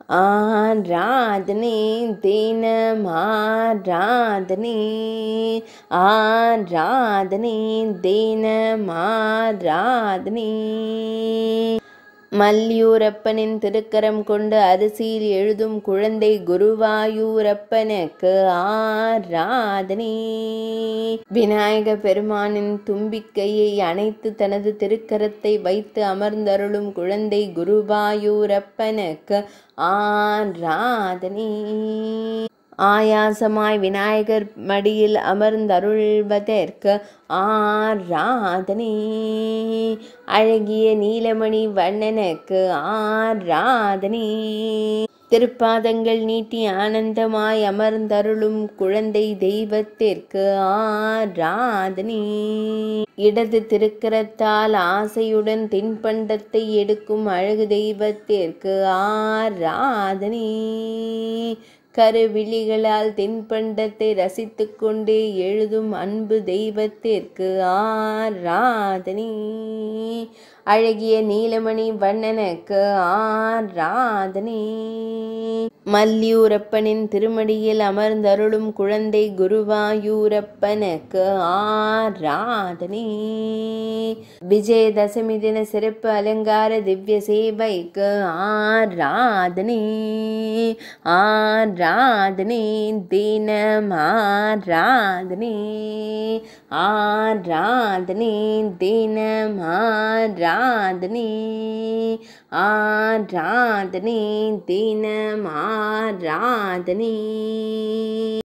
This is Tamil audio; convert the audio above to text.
ஆராதனை தினம் ஆராதனை ஆராதனை தினம் ஆராதனை மல்லியூரப்பனின் திருக்கரம் கொண்டு அரிசியில் எழுதும் குழந்தை குருவாயூரப்பனுக்கு ஆராதனை விநாயக பெருமானின் தும்பிக்கையை அணைத்து தனது திருக்கரத்தை வைத்து அமர்ந்தருளும் குழந்தை குருவாயூரப்பனுக்கு ஆராதனை ஆயாசமாய் விநாயகர் மடியில் அமர்ந்தருள்வதற்கு ஆராதனை அழகிய நீலமணி வண்ணனுக்கு ஆராதனை திருப்பாதங்கள் நீட்டி ஆனந்தமாய் அமர்ந்தருளும் குழந்தை தெய்வத்திற்கு ஆராதனை இடது திருக்கரத்தால் ஆசையுடன் தின்பண்டத்தை எடுக்கும் அழகு தெய்வத்திற்கு ஆராதனை கருவிழிகளால் தின்பண்டத்தை ரசித்து கொண்டே எழுதும் அன்பு தெய்வத்திற்கு ஆராதனை அழகிய நீலமணி வண்ணனுக்கு ஆராதனை மல்லியூரப்பனின் திருமடியில் அமர்ந்தருளும் குழந்தை குருவாயூரப்பனுக்கு ஆராதனை விஜயதசமி தின சிறப்பு அலங்கார திவ்ய சேவைக்கு ஆராதனை ஆராதனை தினம் ஆராதனை ஆராதனை தினம் ஆராதனை ஆராதனை தினம் ஆராதனை